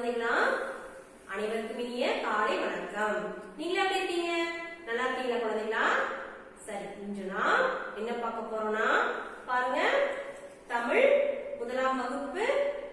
குழந்தைங்களா அனைவருக்கும் இனிய காலை வணக்கம் நீங்க எப்படி இருக்கீங்க நல்லா இருக்கீங்களா குழந்தைங்களா சரி இன்று நாம் என்ன பார்க்க போறோம்னா பாருங்க தமிழ் முதலாம் வகுப்பு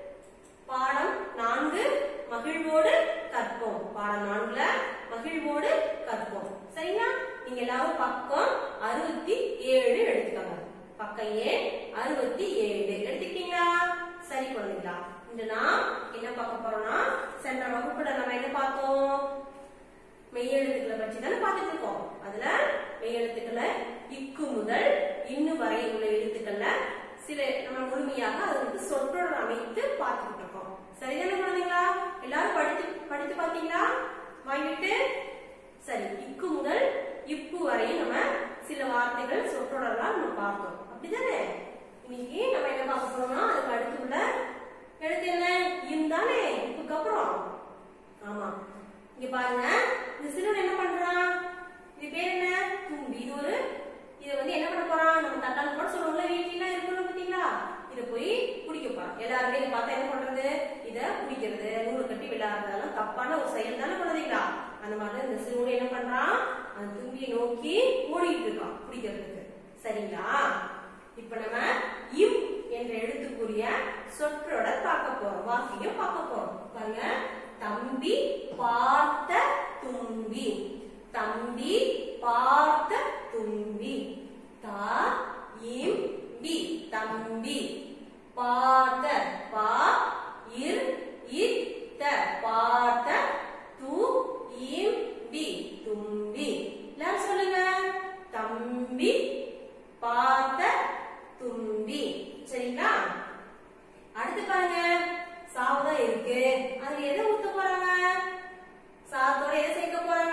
பாடம் நான்கு மகிழ்வோடு கற்போம் பாடம் நான்குல மகிழ்வோடு கற்போம் சரிங்களா நீங்க எல்லாரும் பக்கம் அறுபத்தி ஏழு எடுத்துக்கோங்க பக்கம் ஏ அறுபத்தி ஏழு எடுத்துக்கிட்டீங்களா சரி குழந்தைங்களா இன்று நாம் என்ன பார்க்க போறோம்னா சென்ற வகுப்புல நம்ம என்ன பார்த்தோம் மெய்யெழுத்துக்களை பற்றி தானே பார்த்துட்டு இருக்கோம் அதுல மெய்யெழுத்துக்களை இக்கு முதல் இன்னு வரை உள்ள எழுத்துக்கள்ல சில நம்ம முழுமையாக அதற்கு சொற்றொடர் அமைத்து பார்த்துக்கிட்டு இருக்கோம் சரிதானே குழந்தைங்களா எல்லாரும் படித்து படித்து பார்த்தீங்களா வாங்கிட்டு சரி இக்கு முதல் இப்பு வரை நம்ம சில வார்த்தைகள் சொற்றொடர்லாம் நம்ம பார்த்தோம் அப்படிதானே இன்னைக்கு நம்ம என்ன பார்க்க போறோம்னா அதுக்கு அடுத்து உள்ள எழுத்து என்ன இம் தானே இப்புக்கு அப்புறம் ஆமா இங்க பாருங்க இந்த சிறுவன் என்ன பண்றான் இது பேர் என்ன தும்பி இது ஒரு இத வந்து என்ன பண்ண போறான் நம்ம தட்டால் கூட சொல்லுவோம்ல வீட்டுல இருக்கணும் பாத்தீங்களா இத போய் குடிக்க போறான் எல்லாருமே இதை பார்த்தா என்ன பண்றது இத குடிக்கிறது நூறு கட்டி விளையாடுறதெல்லாம் தப்பான ஒரு செயல் தானே குழந்தைங்களா அந்த மாதிரி இந்த சிறுவன் என்ன பண்றான் அந்த தும்பியை நோக்கி ஓடிட்டு இருக்கான் குடிக்கிறதுக்கு சரிங்களா இப்ப நம்ம இம் என்ற எழுத்துக்குரிய சொற்றொடர் பார்க்க போறோம் வாக்கியம் பார்க்க போறோம் பாருங்க தம்பி பார்த்த தும்பி தம்பி பார்த்த தும்பி தா இம் பி தம்பி பார்த்த பா இர் இத்த பார்த்த து இம் பி தும்பி எல்லாரும் சொல்லுங்க தம்பி பார்த்த தும்பி சரிங்களா அடுத்து பாருங்க சாவுதான் இருக்கு அதுல எதை ஊத்த போறாங்க சாதத்தோட எதை சேர்க்க போறாங்க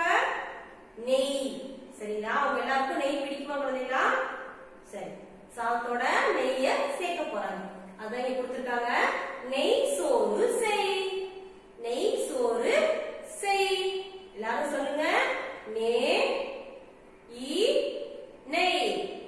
நெய் சரிங்களா அவங்க எல்லாருக்கும் நெய் பிடிக்குமா குழந்தைங்களா சரி சாதத்தோட நெய்ய சேர்க்க போறாங்க அதான் இங்க கொடுத்திருக்காங்க நெய் சோறு செய் நெய் சோறு செய் எல்லாரும் சொல்லுங்க நே இ நெய்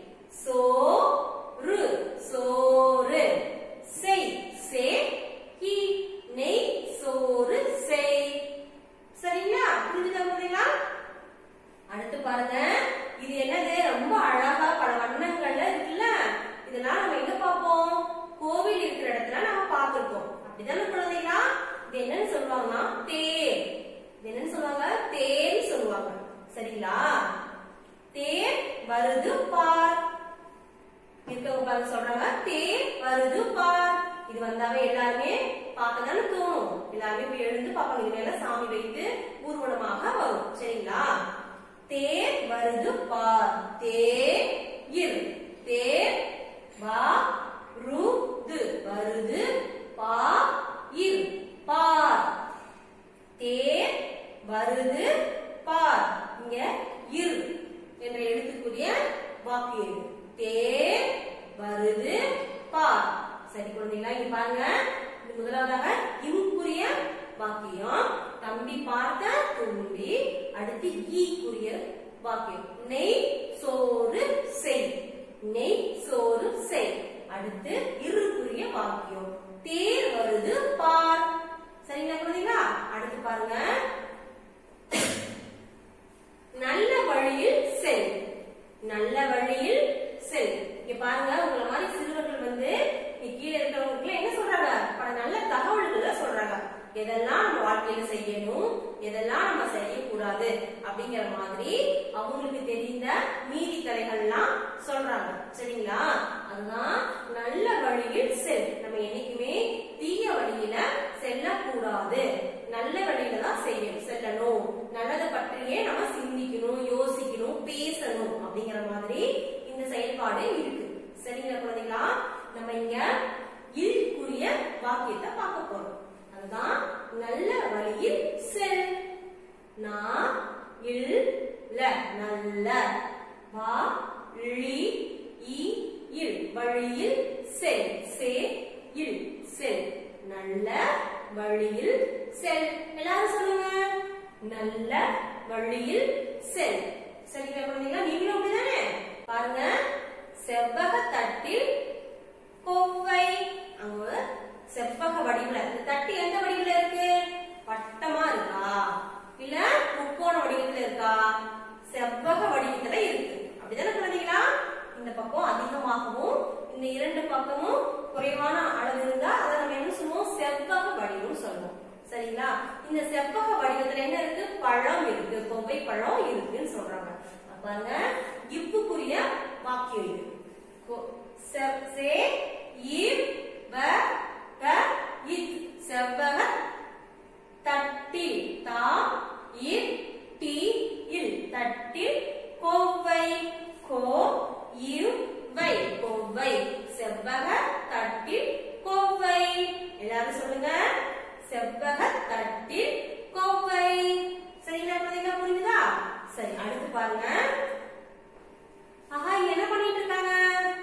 சோறு சோறு செய் சே இ நெய் சோறு செய் சரிங்களா புரிஞ்சுதா குழந்தைங்களா அடுத்து பாருங்க இது என்னது ரொம்ப அழகா பல வண்ணங்கள்ல இருக்குல்ல இதெல்லாம் நம்ம எங்க பார்ப்போம் கோவில் இருக்கிற இடத்துல நம்ம பார்த்திருக்கோம் அப்படிதானே குழந்தைங்களா இது என்னன்னு சொல்லுவாங்கன்னா தேர் இது என்னன்னு சொல்லுவாங்க தேர் சொல்லுவாங்க சரிங்களா தேர் வருது பார் இருக்கவங்க பாருங்க சொல்றாங்க தேர் வருது பார் இது வந்தாவே எல்லாருமே பார்க்க தானே தோணும் எல்லாருமே போய் எழுந்து பார்ப்பாங்க இது மேல சாமி வைத்து ஊர்வலமாக வரும் சரிங்களா தேர் வருது பார் தேர் இர் தேர் வா ருது வருது பா இர் பார் தேர் வருது பார் இங்க இர் என்ற எழுத்துக்குரிய வாக்கியம் இது. தேர் வருது பார் சரி குழந்தைங்களா இங்க பாருங்க இது முதலாவதாக இங்குரிய வாக்கியம் தம்பி பார்த்த தும்பி அடுத்து ஈக்குரிய வாக்கியம் நெய் சோறு செய் நெய் சோறு செய் அடுத்து இருக்குரிய வாக்கியம் தேர் வருது பார் சரிங்களா குழந்தைங்களா அடுத்து பாருங்க நல்ல வழியில் செல் நல்ல வழியில் செல் இங்க பாருங்க உங்கள மாதிரி சிறுவர்கள் வந்து இங்க கீழே இருக்கிறவங்களுக்கு என்ன சொல்றாங்க பல நல்ல தகவல்களை சொல்றாங்க எதெல்லாம் நம்ம வாழ்க்கையில செய்யணும் எதெல்லாம் நம்ம செய்யக்கூடாது அப்படிங்கிற மாதிரி அவங்களுக்கு தெரிந்த நீதி கதைகள்லாம் சொல்றாங்க சரிங்களா அதுதான் நல்ல வழியில் செல் நம்ம என்னைக்குமே தீய வழியில செல்லக்கூடாது நல்ல வழியில தான் செய்யணும் செல்லணும் நல்லதை பற்றியே நம்ம சிந்திக்கணும் யோசிக்கணும் பேசணும் அப்படிங்கிற மாதிரி இந்த செயல்பாடு இருக்கு சரிங்களா குழந்தைங்களா நம்ம இங்க இல்குரிய வாக்கியத்தை பார்க்க போறோம் அதுதான் நல்ல வழியில் செல் நான் இல் ல நல்ல வா ழி இ இல் வழியில் செல் சே இல் செல் நல்ல வழியில் செல் எல்லாரும் சொல்லுங்க நல்ல வழியில் செல் சரிங்களா குழந்தைங்களா நீங்களும் அப்படிதானே பாருங்க செவ்வக தட்டில் கோவை அங்க செவ்வக வடிவுல இந்த தட்டு எந்த வடிவுல இருக்கு இல்ல முக்கோண வடிவத்துல இருக்கா செவ்வக வடிவத்துல இருக்கு அப்படிதானே குழந்தைங்களா இந்த பக்கம் அதிகமாகவும் இந்த இரண்டு பக்கமும் குறைவான அளவு இருந்தா அதை நம்ம என்ன சொல்லுவோம் செவ்வக வடிவம் சொல்லுவோம் சரிங்களா இந்த செவ்வக வடிவத்துல என்ன இருக்கு பழம் இருக்கு கொவ்வை பழம் இருக்குன்னு சொல்றாங்க அப்ப பாருங்க இப்புக்குரிய வாக்கியம் இது கொ- செ- சே இவ் வ க இத் செவ்வக தட்டில் தா இர் டி இல் தட்டில் கோவை கோ இவ் வை கோவை செவ்வக தட்டில் கோவை எல்லாரும் சொல்லுங்க செவ்வக தட்டில் கோவை சரிங்களா குழந்தைங்களா புரியுதா சரி அடுத்து பாருங்க ஆஹா இங்க என்ன பண்ணிட்டு இருக்காங்க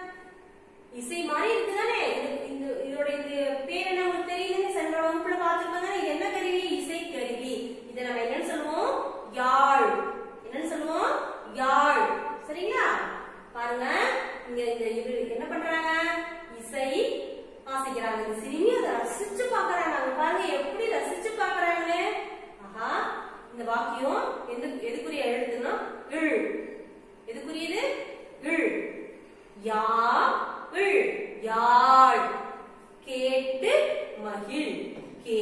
இசை மாதிரி இருக்குதானே இது- இந்த இதோட இது பேர் என்ன உங்களுக்கு தெரியுதுன்னு சென்ற வகுப்புல பார்த்திருப்பாங்க இது என்ன கருவி இசை கருவி இதை நம்ம என்னன்னு சொல்லுவோம் யாழ் என்னன்னு சொல்லுவோம் யாழ் சரிங்களா பாருங்க இங்க இந்த இது என்ன பண்றாங்க இசை வாசிக்கிறாங்க இந்த சிறுமி அதை ரசிச்சு பாக்குறாங்க அவங்க பாருங்க எப்படி ரசிச்சு பாக்குறாங்கன்னு ஆஹா இந்த வாக்கியம் எந்த எதுக்குரிய எழுத்துனா இழ் எதுக்குரியது இழ் யா இழ் யாழ் கேட்டு மகிழ் கே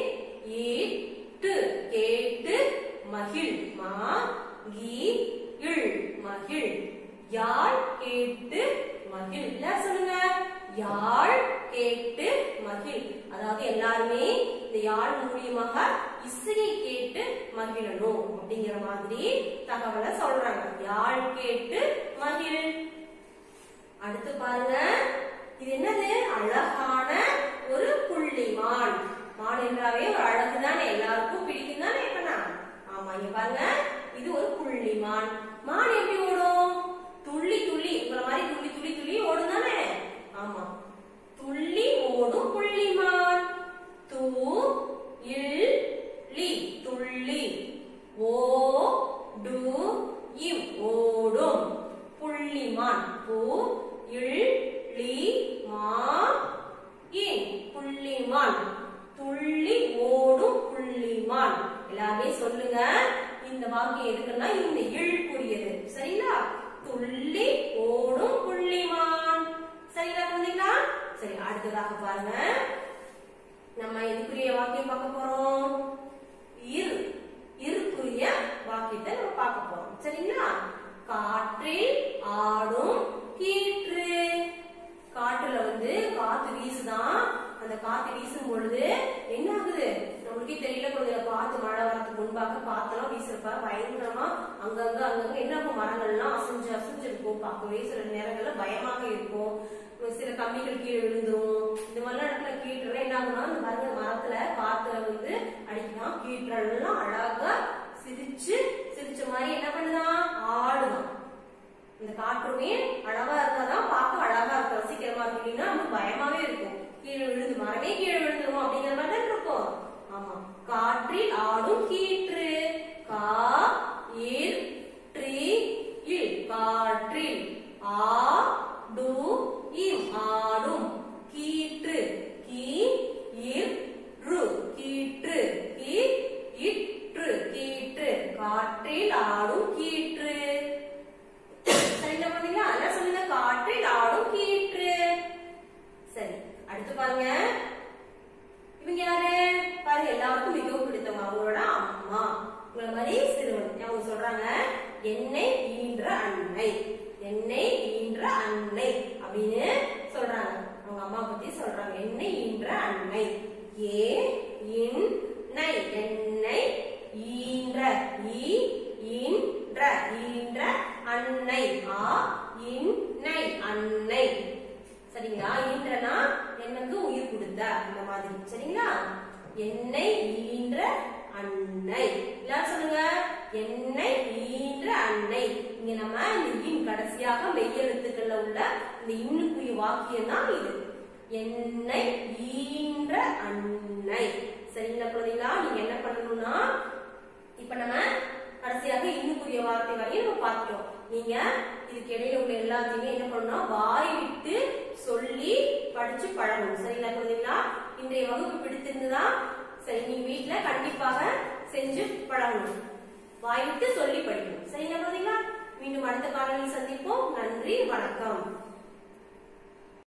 ஈட்டு கேட்டு மகிழ் மா கி இழ் மகிழ் யாழ் கேட்டு மகிழ் எல்லாரும் சொல்லுங்க யாழ் கேட்டு மகிழ் அதாவது எல்லாருமே இந்த யாழ் மூலியமாக இசையை கேட்டு மகிழணும் அப்படிங்கிற மாதிரி தகவலை சொல்றாங்க யாழ் கேட்டு மகிழ் அடுத்து பாருங்க இது என்னது அழகான ஒரு புள்ளிமான் மான் என்றாவே ஒரு அழகு தானே எல்லாருக்கும் பிடிக்கும் தானே இப்பனா ஆமா இங்க பாருங்க இது ஒரு புள்ளிமான் மான் எப்படி ஓடும் துள்ளி துள்ளி உங்கள மாதிரி துள்ளி துள்ளி துள்ளி ஓடும் தானே ஆமா துள்ளி ஓடும் புள்ளிமான் தூ இல் லி துள்ளி ஓ டு இம் ஓடும் புள்ளிமான் பூ இல் லி மா இன் புள்ளிமான் துள்ளி ஓடும் புள்ளிமான் எல்லாமே சொல்லுங்க இந்த வாக்கியம் எதுக்குன்னா இந்த இழுக்குரியது சரிங்களா துள்ளி ஓடும் புள்ளிமான் சரிங்களா குழந்தைங்களா சரி அடுத்ததாக பாருங்க நம்ம எதுக்குரிய வாக்கியம் பார்க்க போறோம் இரு இருக்குரிய வாக்கியத்தை நம்ம பார்க்க போறோம் சரிங்களா காற்றில் ஆடும் கீற்று காற்றுல வந்து காத்து வீசுதான் அந்த காத்து வீசும் பொழுது என்ன ஆகுது நம்மளுக்கே தெரியல கொஞ்சம் காத்து மழை வரதுக்கு முன்பாக காத்தெல்லாம் வீசுறப்ப பயங்கரமா அங்கங்க அங்கங்க என்ன ஆகும் மரங்கள்லாம் அசைஞ்சு அசைஞ்சு இருக்கும் பார்க்கவே சில நேரங்கள்ல பயமாக இருக்கும் சில கம்பிகள் கீழே விழுந்துரும் இந்த மாதிரிலாம் இடத்துல கீட்டுறதுல என்ன ஆகும்னா இந்த பாருங்க மரத்துல காத்துல வந்து அடிக்கலாம் கீற்றெல்லாம் அழகா சிரிச்சு சிரிச்ச மாதிரி என்ன பண்ணுதான் ஆடுதான் இந்த காற்றுமே அழகா இருந்தாதான் பார்க்க அழகா இருக்கும் ரசிக்கிறமா இருக்கு இல்லைன்னா நமக்கு பயமாவே இருக்கும் கீழே விழுந்து மரமே கீழே விழுந்துரும் அப்படிங்கிற மாதிரி தான் இருக்கும் ஆமா காற்றில் ஆடும் கீற்று கா இர் ட்ரீ இல் காற்றில் ஆ டு இம் ஆடும் கீற்று கீ இர் ரு கீற்று கீ இற்று கீற்று காற்றில் ஆடும் கீற்று சரிங்களா குழந்தைங்களா அதான் சொல்லுங்க காற்றில் ஆடும் கீற்று சரி அடுத்து பாருங்க இவங்க யாரு பாருங்க எல்லாருக்கும் மிகவும் பிடித்தவங்க அவங்களோட அம்மா உங்களை மாதிரி சிறுவன் அவங்க சொல்றாங்க என்னை ஈன்ற அன்னை என்னை ஈன்ற அன்னை அப்படின்னு சொல்றாங்க அவங்க அம்மா பத்தி சொல்றாங்க என்னை ஈன்ற அன்னை ஏ இன் நை என்னை ஈன்ற ஈ ஈன்ற ஈன்ற அன்னை ஆ இன்னை அன்னை சரிங்களா ஈன்றனா எனக்கு உயிர் கொடுத்த அந்த மாதிரி சரிங்களா என்னை ஈன்ற அன்னை எல்லாரும் சொல்லுங்க என்னை ஈன்ற அன்னை இங்க நம்ம இந்த இன் கடைசியாக மெய்யெழுத்துக்கள்ல உள்ள இந்த இன்னுக்குரிய வாக்கியம் தான் இது என்னை ஈன்ற அன்னை சரிங்களா குழந்தைங்களா நீங்க என்ன பண்ணணும்னா இப்ப நம்ம கடைசியாக இன்னுக்குரிய வார்த்தை வரையும் நம்ம பார்க்கிறோம் நீங்க இதுக்கு இடையில உள்ள எல்லாத்தையுமே என்ன பண்ணணும் வாய் விட்டு சொல்லி படிச்சு பழகணும் சரிங்களா குழந்தைங்களா இன்றைய வகுப்பு பிடித்திருந்ததா சரி நீங்க வீட்ல கண்டிப்பாக செஞ்சு பழகணும் வாய் விட்டு சொல்லி படிக்கணும் சரிங்களா குழந்தைங்களா மீண்டும் அடுத்த காணொலியில் சந்திப்போம் நன்றி வணக்கம்